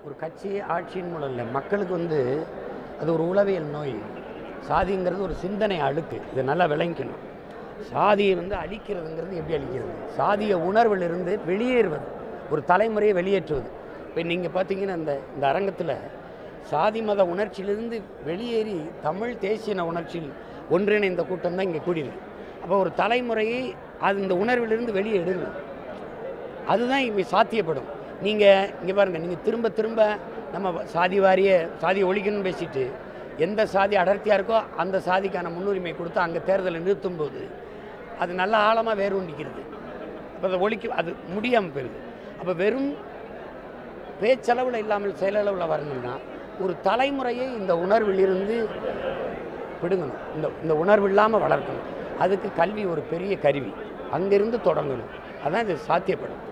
ஒரு கட்சி ஆட்சியின் மூலம் இல்லை மக்களுக்கு வந்து அது ஒரு உளவியல் நோய் சாதிங்கிறது ஒரு சிந்தனை அழுக்கு இதை நல்லா விளங்கிக்கணும் சாதியை வந்து அழிக்கிறதுங்கிறது எப்படி அழிக்கிறது சாதிய உணர்விலிருந்து வெளியேறுவது ஒரு தலைமுறையை வெளியேற்றுவது இப்போ நீங்கள் பார்த்தீங்கன்னா இந்த இந்த அரங்கத்தில் சாதி மத உணர்ச்சியிலிருந்து வெளியேறி தமிழ் தேசியன உணர்ச்சியில் ஒன்றிணைந்த கூட்டம் தான் இங்கே கூடியிருக்கு அப்போ ஒரு தலைமுறையை அது இந்த உணர்விலிருந்து வெளியே எடுங்க அதுதான் இங்கே சாத்தியப்படும் நீங்கள் இங்கே பாருங்கள் நீங்கள் திரும்ப திரும்ப நம்ம சாதி வாரிய சாதி ஒழிக்கணும்னு பேசிட்டு எந்த சாதி அடர்த்தியாக இருக்கோ அந்த சாதிக்கான முன்னுரிமை கொடுத்து அங்கே தேர்தலை நிறுத்தும்போது அது நல்ல ஆழமாக வேரூண்டிக்கிறது அப்போ அதை ஒழிக்க அது முடியாமல் போயிடுது அப்போ வெறும் பேச்சளவில் இல்லாமல் செயலளவில் வரணும்னா ஒரு தலைமுறையை இந்த உணர்விலிருந்து பிடுங்கணும் இந்த இந்த உணர்வு இல்லாமல் வளர்க்கணும் அதுக்கு கல்வி ஒரு பெரிய கருவி அங்கிருந்து தொடங்கணும் அதான் இது சாத்தியப்படும்